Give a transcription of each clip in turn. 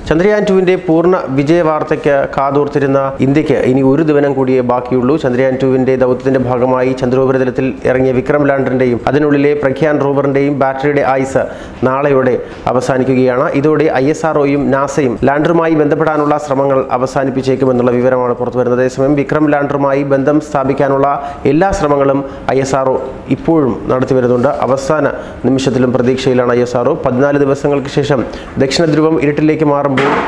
ചന്ദ്രയാൻ ടുവിന്റെ പൂർണ്ണ വിജയ വാർത്തയ്ക്ക് കാതോർത്തിരുന്ന ഇന്ത്യക്ക് ഇനി ഒരു ദിവനം കൂടിയേ ബാക്കിയുള്ളൂ ചന്ദ്രയാൻ ടുവിന്റെ ദൗത്യത്തിന്റെ ഭാഗമായി ചന്ദ്രോപരിതലത്തിൽ ഇറങ്ങിയ വിക്രം ലാൻഡറിന്റെയും അതിനുള്ളിലെ പ്രഖ്യാൻ റോവറിന്റെയും ബാറ്ററിയുടെ ആയുസ് നാളെയോടെ അവസാനിക്കുകയാണ് ഇതോടെ ഐ എസ് ആർഒയും നാസയും ലാൻഡറുമായി ബന്ധപ്പെടാനുള്ള ശ്രമങ്ങൾ അവസാനിപ്പിച്ചേക്കുമെന്നുള്ള വിവരമാണ് പുറത്തുവരുന്നത് അതേസമയം വിക്രം ലാൻഡറുമായി ബന്ധം സ്ഥാപിക്കാനുള്ള എല്ലാ ശ്രമങ്ങളും ഐ എസ് ആർഒ ഇപ്പോഴും നടത്തി വരുന്നുണ്ട് അവസാന നിമിഷത്തിലും പ്രതീക്ഷയിലാണ് ഐ എസ് ആർഒ പതിനാല് ദിവസങ്ങൾക്ക് ശേഷം ദക്ഷിണ ധ്രുവം ഇരുട്ടിലേക്ക് മാറുമ്പോൾ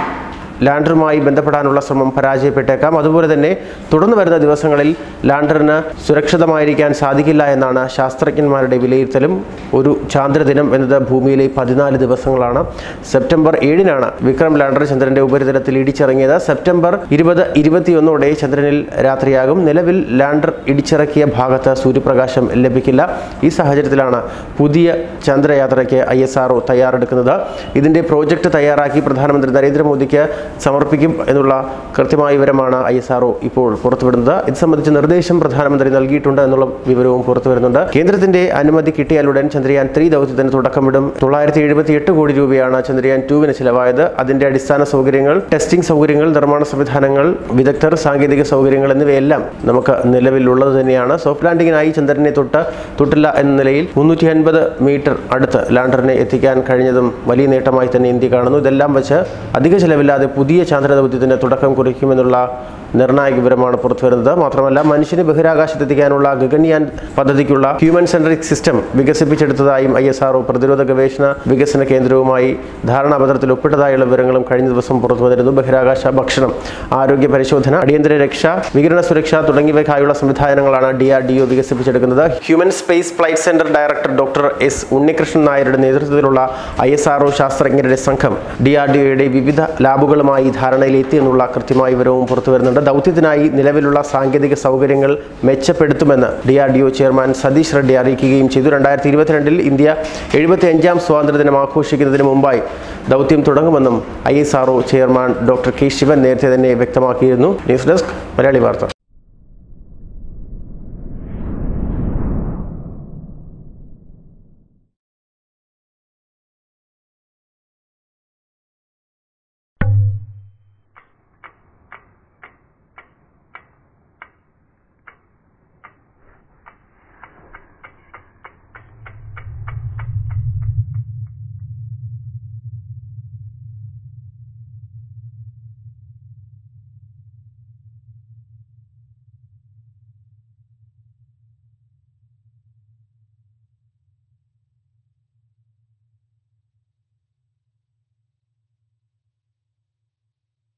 ലാൻഡറുമായി ബന്ധപ്പെടാനുള്ള ശ്രമം പരാജയപ്പെട്ടേക്കാം അതുപോലെ തന്നെ തുടർന്ന് വരുന്ന ദിവസങ്ങളിൽ ലാൻഡറിന് സുരക്ഷിതമായിരിക്കാൻ സാധിക്കില്ല എന്നാണ് ശാസ്ത്രജ്ഞന്മാരുടെ വിലയിരുത്തലും ഒരു ചാന്ദ്രദിനം എന്നത് ഭൂമിയിലെ പതിനാല് ദിവസങ്ങളാണ് സെപ്റ്റംബർ ഏഴിനാണ് വിക്രം ലാൻഡർ ചന്ദ്രന്റെ ഉപരിതലത്തിൽ ഇടിച്ചിറങ്ങിയത് സെപ്റ്റംബർ ഇരുപത് ഇരുപത്തിയൊന്നോടെ ചന്ദ്രനിൽ രാത്രിയാകും നിലവിൽ ലാൻഡർ ഇടിച്ചിറക്കിയ ഭാഗത്ത് സൂര്യപ്രകാശം ലഭിക്കില്ല ഈ സാഹചര്യത്തിലാണ് പുതിയ ചന്ദ്രയാത്രയ്ക്ക് ഐ എസ് ആർ തയ്യാറെടുക്കുന്നത് ഇതിന്റെ പ്രോജക്റ്റ് തയ്യാറാക്കി പ്രധാനമന്ത്രി നരേന്ദ്രമോദിക്ക് സമർപ്പിക്കും എന്നുള്ള കൃത്യമായ വിവരമാണ് ഐ എസ് ആർ ഇപ്പോൾ പുറത്തുവിടുന്നത് ഇത് സംബന്ധിച്ച് നിർദ്ദേശം പ്രധാനമന്ത്രി നൽകിയിട്ടുണ്ട് എന്നുള്ള വിവരവും പുറത്തു വരുന്നുണ്ട് കേന്ദ്രത്തിന്റെ അനുമതി കിട്ടിയാലുടൻ ചന്ദ്രയാൻ ത്രീ ദൗത്യത്തിന് തുടക്കമിടും തൊള്ളായിരത്തി എഴുപത്തി എട്ട് കോടി രൂപയാണ് ചന്ദ്രയാൻ ടുവിന് ചിലവായത് അതിന്റെ അടിസ്ഥാന സൗകര്യങ്ങൾ ടെസ്റ്റിംഗ് സൗകര്യങ്ങൾ നിർമ്മാണ സംവിധാനങ്ങൾ വിദഗ്ധർ സാങ്കേതിക സൗകര്യങ്ങൾ എന്നിവയെല്ലാം നമുക്ക് നിലവിലുള്ളത് തന്നെയാണ് സോഫ്റ്റ് ലാൻഡിങ്ങിനായി ചന്ദ്രനെ തൊട്ട് തൊട്ടില്ല എന്ന നിലയിൽ മുന്നൂറ്റി അൻപത് മീറ്റർ അടുത്ത് ലാൻഡറിനെ എത്തിക്കാൻ കഴിഞ്ഞതും വലിയ നേട്ടമായി തന്നെ ഇന്ത്യ കാണുന്നു ഇതെല്ലാം വെച്ച് അധിക ചെലവില്ലാതെ പുതിയ ചാന്ദ്ര ദൗത്യത്തിന് തുടക്കം കുറിക്കുമെന്നുള്ള നിർണായക വിവരമാണ് പുറത്തുവരുന്നത് മാത്രമല്ല മനുഷ്യന് ബഹിരാകാശത്തെത്തിക്കാനുള്ള ഗഗൻയാൻ പദ്ധതിക്കുള്ള ഹ്യൂമൻ സെൻട്രിക് സിസ്റ്റം വികസിപ്പിച്ചെടുത്തതായും ഐ എസ് ആർഒ പ്രതിരോധ ഗവേഷണ വികസന കേന്ദ്രവുമായി ധാരണാപത്രത്തിൽ ഒപ്പിട്ടതായുള്ള വിവരങ്ങളും കഴിഞ്ഞ ദിവസം പുറത്തു വന്നിരുന്നു ബഹിരാകാശ ഭക്ഷണം ആരോഗ്യ പരിശോധന അടിയന്തര രക്ഷ വികിരണ സുരക്ഷ തുടങ്ങിയവയ്ക്കായുള്ള സംവിധാനങ്ങളാണ് ഡി ആർ ഡി ഒ വികസിപ്പിച്ചെടുക്കുന്നത് human space flight centre director doctor S Unnikrishnan നായരുടെ നേതൃത്വത്തിലുള്ള ഐ എസ് ആർഒ ശാസ്ത്രജ്ഞരുടെ സംഘം ഡി ആർ ഡി ഒയുടെ വിവിധ ലാബുകളുമായി ധാരണയിലെത്തി എന്നുള്ള കൃത്യമായ വിവരവും പുറത്തു വരുന്നുണ്ട് ദൗത്യത്തിനായി നിലവിലുള്ള സാങ്കേതിക സൗകര്യങ്ങൾ മെച്ചപ്പെടുത്തുമെന്ന് D R D O chairman Satheesh Reddy അറിയിക്കുകയും ചെയ്തു രണ്ടായിരത്തി ഇരുപത്തിരണ്ടിൽ ഇന്ത്യ എഴുപത്തി അഞ്ചാം സ്വാതന്ത്ര്യദിനം ആഘോഷിക്കുന്നതിന് മുമ്പായി ദൗത്യം തുടങ്ങുമെന്നും I S R O chairman doctor K Sivan നേരത്തെ തന്നെ വ്യക്തമാക്കിയിരുന്നു ന്യൂസ് ഡെസ്ക് മലയാളി വാർത്ത